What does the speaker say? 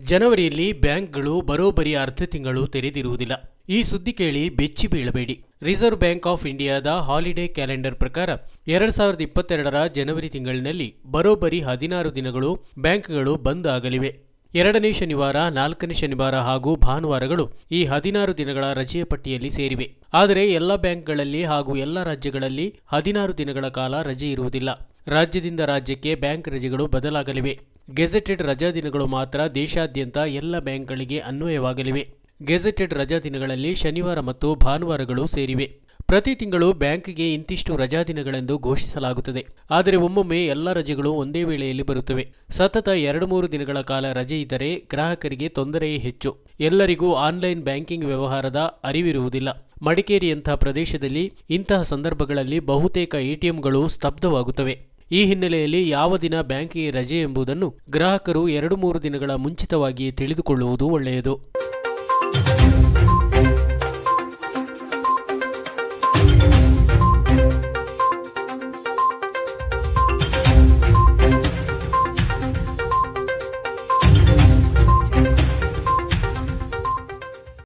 ಜನವರಿಯಲ್ಲಿ ಬ್ಯಾಂಕ್ಗಳು ಬರೋಬ್ಬರಿ ಅರ್ಧ ತಿಂಗಳು ತೆರೆದಿರುವುದಿಲ್ಲ ಈ ಸುದ್ದಿ ಕೇಳಿ ಬೆಚ್ಚಿ ಬೀಳಬೇಡಿ ರಿಸರ್ವ್ ಬ್ಯಾಂಕ್ ಆಫ್ ಇಂಡಿಯಾದ ಹಾಲಿಡೇ ಕ್ಯಾಲೆಂಡರ್ ಪ್ರಕಾರ ಎರಡ್ ಸಾವಿರದ ಇಪ್ಪತ್ತೆರಡರ ಜನವರಿ ತಿಂಗಳಿನಲ್ಲಿ ಬರೋಬ್ಬರಿ ಹದಿನಾರು ದಿನಗಳು ಬ್ಯಾಂಕ್ಗಳು ಬಂದ್ ಆಗಲಿವೆ ಎರಡನೇ ಶನಿವಾರ ನಾಲ್ಕನೇ ಶನಿವಾರ ಹಾಗೂ ಭಾನುವಾರಗಳು ಈ ಹದಿನಾರು ದಿನಗಳ ರಜೆಯ ಪಟ್ಟಿಯಲ್ಲಿ ಸೇರಿವೆ ಆದರೆ ಎಲ್ಲ ಬ್ಯಾಂಕ್ಗಳಲ್ಲಿ ಹಾಗೂ ಎಲ್ಲ ರಾಜ್ಯಗಳಲ್ಲಿ ಹದಿನಾರು ದಿನಗಳ ಕಾಲ ರಜೆ ಇರುವುದಿಲ್ಲ ರಾಜ್ಯದಿಂದ ರಾಜ್ಯಕ್ಕೆ ಬ್ಯಾಂಕ್ ರಜೆಗಳು ಬದಲಾಗಲಿವೆ ಗೆಜೆಟೆಡ್ ರಜಾ ದಿನಗಳು ಮಾತ್ರ ದೇಶಾದ್ಯಂತ ಎಲ್ಲ ಬ್ಯಾಂಕ್ಗಳಿಗೆ ಅನ್ವಯವಾಗಲಿವೆ ಗೆಜೆಟೆಡ್ ರಜಾ ದಿನಗಳಲ್ಲಿ ಶನಿವಾರ ಮತ್ತು ಭಾನುವಾರಗಳು ಸೇರಿವೆ ಪ್ರತಿ ತಿಂಗಳು ಬ್ಯಾಂಕ್ಗೆ ಇಂತಿಷ್ಟು ರಜಾ ದಿನಗಳೆಂದು ಘೋಷಿಸಲಾಗುತ್ತದೆ ಆದರೆ ಒಮ್ಮೊಮ್ಮೆ ಎಲ್ಲ ರಜೆಗಳು ಒಂದೇ ವೇಳೆಯಲ್ಲಿ ಬರುತ್ತವೆ ಸತತ ಎರಡು ಮೂರು ದಿನಗಳ ಕಾಲ ರಜೆ ಇದ್ದರೆ ಗ್ರಾಹಕರಿಗೆ ತೊಂದರೆಯೇ ಹೆಚ್ಚು ಎಲ್ಲರಿಗೂ ಆನ್ಲೈನ್ ಬ್ಯಾಂಕಿಂಗ್ ವ್ಯವಹಾರದ ಅರಿವಿರುವುದಿಲ್ಲ ಮಡಿಕೇರಿಯಂತಹ ಪ್ರದೇಶದಲ್ಲಿ ಇಂತಹ ಸಂದರ್ಭಗಳಲ್ಲಿ ಬಹುತೇಕ ಎಟಿಎಂಗಳು ಸ್ತಬ್ಧವಾಗುತ್ತವೆ ಈ ಹಿನ್ನೆಲೆಯಲ್ಲಿ ಯಾವ ದಿನ ಬ್ಯಾಂಕಿಗೆ ರಜೆ ಎಂಬುದನ್ನು ಗ್ರಾಹಕರು ಎರಡು ಮೂರು ದಿನಗಳ ಮುಂಚಿತವಾಗಿಯೇ ತಿಳಿದುಕೊಳ್ಳುವುದು ಒಳ್ಳೆಯದು